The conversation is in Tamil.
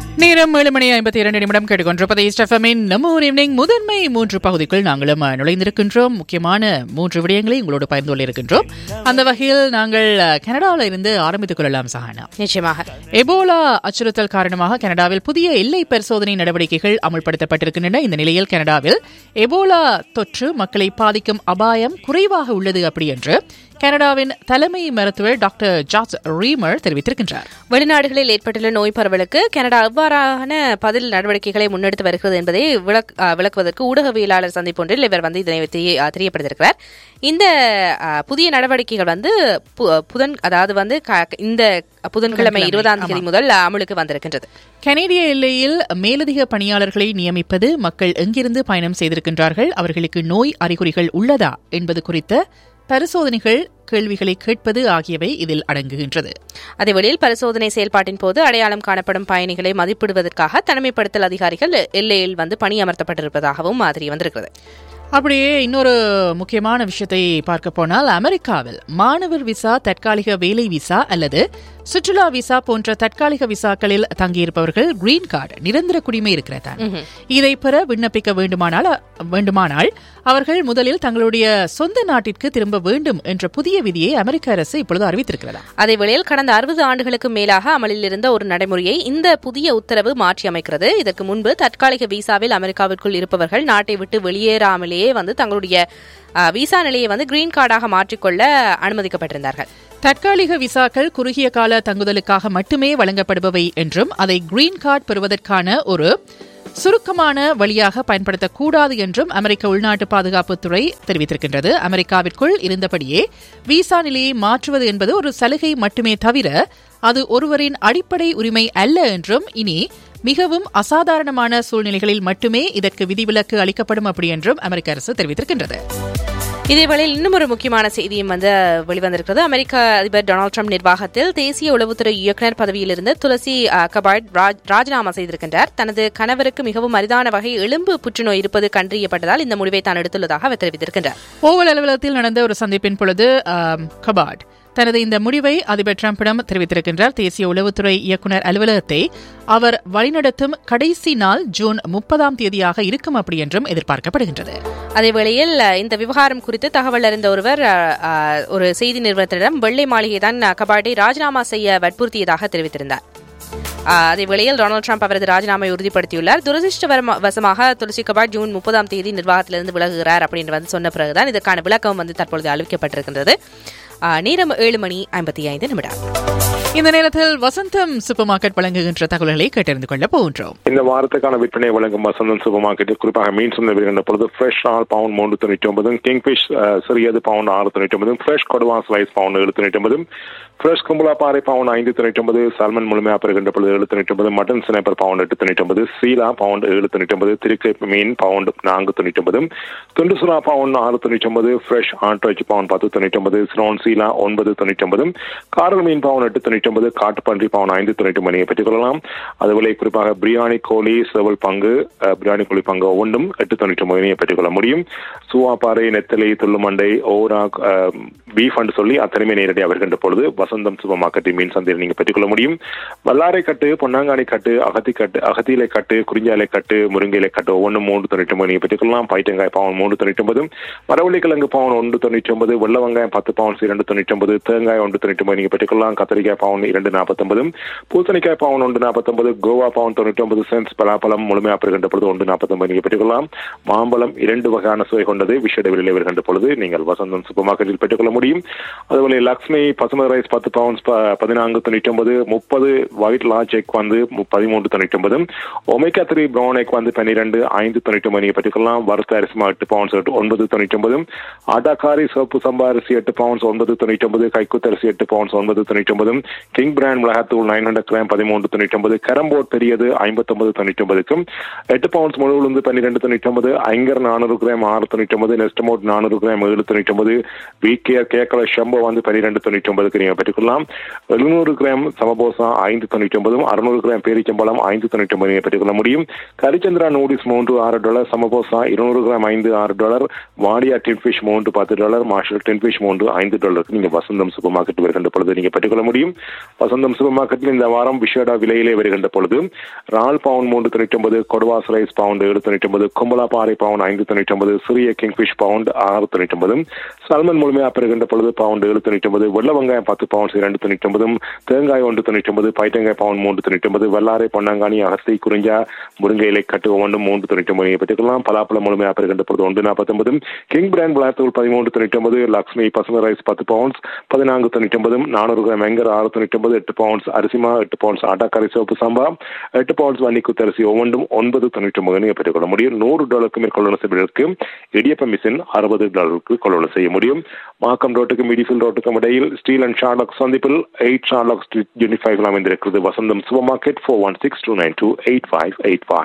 நேரம் ஏழு மணி ஐம்பத்தி இரண்டு நிமிடம் கேட்டுக்கொண்டிருப்பதை ஸ்டெஃபமின் நம்ம ஒரு ஈவினிங் முதன்மை மூன்று பகுதிக்குள் நாங்களும் அஹ், நுழைந்திருக்கின்றோம் முக்கியமான மூன்று விடயங்களை உங்களோடு பகிர்ந்து கொள்ள இருக்கின்றோம் அந்த வகையில் நாங்கள் அஹ், கனடாவில் இருந்து ஆரம்பித்துக் கொள்ளலாம் சஹானா நிச்சயமாக எபோலா அச்சுறுத்தல் காரணமாக கனடாவில் புதிய எல்லை பரிசோதனை நடவடிக்கைகள் அமுல்படுத்தப்பட்டிருக்கின்றன இந்த நிலையில் கனடாவில் எபோலா தொற்று மக்களை பாதிக்கும் அபாயம் குறைவாக உள்ளது அப்படி என்று கனடாவின் தலைமை மருத்துவர் டாக்டர் ஜார்ஜ் ரீமர் தெரிவித்திருக்கின்றார் வெளிநாடுகளில் ஏற்பட்டுள்ள நோய் பரவலுக்கு கனடா எவ்வாறான பதில் நடவடிக்கைகளை முன்னெடுத்து வருகிறது என்பதை விளக்- ஆ, விளக்குவதற்கு ஊடகவியலாளர் சந்திப்பொன்றில் இவர் வந்து இதனை தெரிய- ஆ, தெரியப்படுத்தியிருக்கிறார் இந்த ஆ, புதிய நடவடிக்கைகள் வந்து பு- புதன் அதாவது வந்து க- இந்த புதன்கிழமை இருபதாம் தேதி முதல் அமலுக்கு வந்திருக்கின்றது கனேடிய எல்லையில் மேலதிக பணியாளர்களை நியமிப்பது மக்கள் எங்கிருந்து பயணம் செய்திருக்கின்றார்கள் அவர்களுக்கு நோய் அறிகுறிகள் உள்ளதா என்பது குறித்த பரிசோதனைகள் கேள்விகளை கேட்பது ஆகியவை இதில் அடங்குகின்றது அதேவேளையில் பரிசோதனை செயல்பாட்டின் போது அடையாளம் காணப்படும் பயணிகளை மதிப்பிடுவதற்காக தனிமைப்படுத்தல் அதிகாரிகள் எல்லையில் வந்து பணியமர்த்தப்பட்டிருப்பதாகவும் தெரிய வந்திருக்கிறது அப்படியே இன்னொரு முக்கியமான விஷயத்தை பார்க்க போனால் அமெரிக்காவில் மாணவர் விசா தற்காலிக வேலை விசா அல்லது சுற்றுலா விசா போன்ற தற்காலிக விசாக்களில் தங்கியிருப்பவர்கள் கிரீன் கார்டு நிரந்தர குடிமை இருக்கிறதா இதை பெற விண்ணப்பிக்க வேண்டுமானால் வேண்டுமானால் அவர்கள் முதலில் தங்களுடைய சொந்த நாட்டிற்கு திரும்ப வேண்டும் என்ற புதிய விதியை அமெரிக்க அரசு இப்பொழுது அறிவித்திருக்கிறதா அதேவேளையில் கடந்த அறுபது ஆண்டுகளுக்கு மேலாக அமலில் இருந்த ஒரு நடைமுறையை இந்த புதிய உத்தரவு மாற்றி அமைக்கிறது இதற்கு முன்பு தற்காலிக விசாவில் அமெரிக்காவிற்குள் இருப்பவர்கள் நாட்டை விட்டு வெளியேறாமலேயே வந்து தங்களுடைய அஹ், விசா நிலையை வந்து கிரீன் கார்டாக மாற்றிக்கொள்ள அனுமதிக்கப்பட்டிருந்தார்கள் தற்காலிக விசாக்கள் குறுகிய கால தங்குதலுக்காக மட்டுமே வழங்கப்படுபவை என்றும் அதை கிரீன் கார்டு பெறுவதற்கான ஒரு சுருக்கமான வழியாக பயன்படுத்தக்கூடாது என்றும் அமெரிக்க உள்நாட்டு பாதுகாப்புத்துறை தெரிவித்திருக்கின்றது அமெரிக்காவிற்குள் இருந்தபடியே விசா நிலையை மாற்றுவது என்பது ஒரு சலுகை மட்டுமே தவிர அது ஒருவரின் அடிப்படை உரிமை அல்ல என்றும் இனி மிகவும் அசாதாரணமான சூழ்நிலைகளில் மட்டுமே இதற்கு விதிவிலக்கு அளிக்கப்படும் அப்படி என்றும் அமெரிக்க அரசு தெரிவித்திருக்கின்றது இதேவேளையில் இன்னும் ஒரு முக்கியமான செய்தியும் வந்து வெளிவந்திருக்கிறது அமெரிக்க அதிபர் டொனால்டு ட்ரம்ப் நிர்வாகத்தில் தேசிய உளவுத்துறை இயக்குநர் பதவியிலிருந்து துளசி அஹ், கபாட் ராஜ்- ராஜினாமா செய்திருக்கின்றார் தனது கணவருக்கு மிகவும் அரிதான வகை எலும்பு புற்றுநோய் இருப்பது கண்டறியப்பட்டதால் இந்த முடிவை தான் எடுத்துள்ளதாக அவர் தெரிவித்திருக்கின்றார் ஓவல் அலுவலகத்தில் நடந்த ஒரு சந்திப்பின் பொழுது ஆம், கபாட் தனது இந்த முடிவை அதிபர் டிரம்பிடம் தெரிவித்திருக்கின்றார் தேசிய உளவுத்துறை இயக்குநர் அலுவலகத்தை அவர் வழிநடத்தும் கடைசி நாள் ஜூன் முப்பதாம் தேதியாக இருக்கும் அப்படி என்றும் எதிர்பார்க்கப்படுகின்றது அதேவேளையில் அஹ், இந்த விவகாரம் குறித்து தகவல் அறிந்த ஒருவர் அஹ், அஹ், ஒரு செய்தி நிறுவனத்திடம் வெள்ளை மாளிகை தான் கபாட்டை ராஜினாமா செய்ய வற்புறுத்தியதாக தெரிவித்திருந்தார் அஹ், அதேவேளையில் டொனால்டு ட்ரம்ப் அவரது ராஜினாமை உறுதிப்படுத்தியுள்ளார் துரதிருஷ்டவரம- வசமாக துளசி கபாட் ஜூன் முப்பதாம் தேதி நிர்வாகத்திலிருந்து விலகுகிறார் அப்படின்னு வந்து சொன்ன பிறகுதான் இதுக்கான விளக்கம் வந்து தற்பொழுது அறிவிக்கப்பட்டிருக்கின்றது அஹ், நேரம் ஏழு மணி ஐம்பத்தி ஐந்து நிமிடம் இந்த நேரத்தில் வசந்தம் சூப்பர் மார்க்கெட் வழங்குகின்ற தகவல்களை கேட்டறிந்து கொள்ள போகின்றோம் இந்த வாரத்துக்கான விற்பனை வழங்கும் வசந்தன் சூப்பர் மார்க்கெட்டில் குறிப்பாக மீன் சந்தை வருகின்ற பொழுது ஃப்ரெஷ் ஆல் பவுண்ட் மூன்று தொண்ணூற்றி ஒன்பதும் கிங்ஃபிஷ் சிறியது பவுண்ட் ஆறு தொண்ணூற்றி ஒன்பதும் ஃப்ரெஷ் கொடுவா ஸ்லைஸ் பவுண்ட் ஏழு தொண்ணூற்றி ஒன்பதும் ஃப்ரெஷ் கும்பலா பாறை பவுண்ட் ஐந்து தொண்ணூற்றி ஒன்பது சால்மன் முழுமையாக பெறுகின்ற பொழுது ஏழு தொண்ணூற்றி ஒன்பது மட்டன் சினைப்பர் பவுண்ட் எட்டு தொண்ணூற்றி ஒன்பது சீலா பவுண்ட் ஏழு தொண்ணூற்றி ஒன்பது திருக்கை மீன் பவுண்ட் நான்கு தொண்ணூற்றி ஒன்பது துண்டு சுறா பவுண்ட் ஆறு தொண்ணூற்றி ஒன்பது ஃப்ரெஷ் ஆட்ரோச்சி பவுண்ட் பத்து தொண்ணூற்றி ஒன்பது ஸ்ரோன் சீலா ஒன்பது தொண்ணூற்றி ஒன்பது காரல் மீன் பவுண்ட் எட்டு தொண்ணூற்றி ஒன்பது காட்டுப்பன்றி பவுண்ட் ஐந்து தொண்ணூற்றி ஒன்பது பெற்றுக் கொள்ளலாம் அதுபோல குறிப்பாக பிரியாணி கோழி சேவல் பங்கு அஹ், பிரியாணி கோழி பங்கு ஒவ்வொன்றும் எட்டு தொண்ணூற்றி ஒன்பது பெற்றுக்கொள்ள முடியும் சுவாப்பாறை நெத்தலை துள்ளுமண்டை ஓரா பீஃப் என்று சொல்லி அத்தனைமே நேரடியாக வருகின்ற பொழுது வசந்தம் சூப்பர் மார்க்கெட்டில் மீன் சந்தையில் நீங்கள் பெற்றுக்கொள்ள முடியும் வல்லாரை கட்டு பொன்னாங்கானி கட்டு அகத்தி கட்டு அகத்தியிலை கட்டு குறிஞ்சாலை கட்டு முருங்கையிலை கட்டு ஒவ்வொன்றும் மூன்று தொண்ணூற்றி ஒன்பது நீங்கள் பெற்றுக்கொள்ளலாம் பைட்டங்காய் பவுன் மூன்று தொண்ணூற்றி ஒன்பது மரவள்ளி கிழங்கு பவுன் ஒன்று தொண்ணூற்றி ஒன்பது வெள்ள வெங்காயம் பத்து பவுன்ஸ் இரண்டு தொண்ணூற்றி ஒன்பது தேங்காய் ஒன்று தொண்ணூற்றி ஒன்பது நீங்கள் பெற்றுக்கொள்ளலாம் கத்திரிக்காய் பவுன் இரண்டு நாற்பத்தொன்பது பூசணிக்காய் பவுன் ஒன்று நாற்பத்தொன்பது கோவா பவுன் தொண்ணூற்றி ஒன்பது சென்ஸ் பலாப்பழம் முழுமையாக பெறுகின்ற பொழுது ஒன்று நாற்பத்தொன்பது நீங்கள் பெற்றுக்கொள்ளலாம் மாம்பழம் இரண்டு வகையான சுவை கொண்டது விஷேட விலையில் வருகின்ற பொழுது நீங்கள் வசந்தம் சூப்பர் மார்க்கெட்டில் பெற்றுக்கொள்ள முடியும் அதுபோல லக்ஷ்மி பசுமை ரைஸ் பத்து பவுன்ஸ் ப- பதினான்கு தொண்ணூற்றி ஒன்பது முப்பது ஒயிட் லார்ஜ் எக் வந்து மு- பதிமூன்று தொண்ணூற்றி ஒன்பது ஒமேகா த்ரீ ப்ரௌன் எக் வந்து பன்னிரெண்டு ஐந்து தொண்ணூற்றி ஒன்பது நீங்கள் பெற்றுக்கொள்ளலாம் வறுத்த அரிசி எட்டு பவுன்ஸ் எட்டு ஒன்பது தொண்ணூற்றி ஒன்பது ஆட்டாக்காரி சோப்பு சம்பா அரிசி எட்டு பவுன்ஸ் ஒன்பது தொண்ணூற்றி ஒன்பது கைக்குத்து அரிசி எட்டு பவுன்ஸ் ஒன்பது தொண்ணூற்றி ஒன்பது கிங் பிராண்ட் மிளகாத்தூள் நைன் ஹண்ட்ரட் கிராம் பதிமூன்று தொண்ணூற்றி ஒன்பது கரம்போர்ட் பெரியது ஐம்பத்தொன்பது தொண்ணூற்றி ஒன்பதுக்கும் எட்டு பவுன்ஸ் முழு உளுந்து பன்னிரெண்டு தொண்ணூற்றி ஒன்பது ஐங்கர் நானூறு கிராம் ஆறு தொண்ணூற்றி ஒன்பது நெஸ்டமோட் நானூறு கிராம் ஏழு தொண்ணூற்றி ஒன்பது விகேஆர் கேக்கல ஷம்போ வந்து பன்னிரெண்டு தொண்ணூற்றி ஒன்பதுக்கு நீங்கள் பெற்றுக்கொள்ளலாம் எழுநூறு கிராம் சமபோசா ஐந்து தொண்ணூற்றி ஒன்பதும் அறுநூறு கிராம் பேரிச்சம்பழம் ஐந்து தொண்ணூற்றி ஒன்பது நீங்கள் பெற்றுக்கொள்ள முடியும் கரிச்சந்திரா நூடில்ஸ் மூன்று ஆறு டாலர் சமபோசா இருநூறு கிராம் ஐந்து ஆறு டாலர் வாடியா டின் ஃபிஷ் மூன்று பத்து டாலர் மார்ஷல் டின் ஃபிஷ் மூன்று ஐந்து டாலருக்கு நீங்கள் வசந்தம் சூப்பர் மார்க்கெட் வருகின்ற பொழுது நீங்கள் பெற்றுக்கொள்ள முடியும் வசந்தம் சூப்பர் மார்க்கெட்டில் இந்த வாரம் விஷேடா விலையிலே வருகின்ற பொழுது ரால் பவுன் மூன்று தொண்ணூற்றி ஒன்பது கொடுவாஸ் ரைஸ் பவுண்ட் ஏழு தொண்ணூற்றி ஒன்பது கும்பலா பாறை பவுன் ஐந்து தொண்ணூற்றி ஒன்பது சிறிய கிங்ஃபிஷ் பவுண்ட் ஆறு தொண்ணூற்றி ஒன்பது சல்மன் முழுமையாக பெறுகின்ற பொழுது பவுண்ட் ஏழு தொண்ணூற்றி ஒன்பது வெள்ள வெங்காயம் பத்து பவுண்ட்ஸ் இரண்டு தொண்ணூற்றி ஒன்பதும் தேங்காய் ஒன்று தொண்ணூற்றி ஒன்பது பைத்தங்காய் பவுண்ட் மூன்று தொண்ணூற்றி ஒன்பது வெள்ளாரை பொன்னாங்கானி அகத்தி குறிஞ்சா முருங்கை இலை கட்டு ஒவ்வொன்றும் மூன்று தொண்ணூற்றி ஒன்பது பெற்றுக்கலாம் பலாப்பழம் முழுமையாக பெறுகின்ற பொழுது ஒன்று நாற்பத்தொன்பதும் கிங் பிராண்ட் விளையாட்டுகள் பதிமூன்று தொண்ணூற்றி ஒன்பது லக்ஷ்மி பசுமை ரைஸ் பத்து பவுண்ட்ஸ் பதினான்கு தொண்ணூற்றி ஒன்பதும் நானூறு கிராம் எங்கர் ஆறு தொண்ணூற்றி ஒன்பது எட்டு பவுண்ட்ஸ் அரிசிமா எட்டு பவுண்ட்ஸ் ஆட்டாக்கரை சோப்பு சாம்பா எட்டு பவுண்ட்ஸ் வன்னி குத்தரிசி ஒவ்வொன்றும் ஒன்பது தொண்ணூற்றி ஒன்பது நீங்கள் பெற்றுக்கொள்ள முடியும் நூறு டாலருக்கு மேல் கொள்ளணும் செய்வதற்கு இடியப்ப மிஷின் அறுபது டாலருக்கு கொள்ளணும் செய்ய முடியும் மாக்கம் ரோட்டுக்கும் மிடிஃபில் ரோட்டுக்கும் இடையில் ஸ்டீல் அண்ட் ஷார்லாக் சந்திப்பில் eight Sherlock street unit five அமைந்திருக்கிறது Vasantham super market four one six two nine two eight five eight five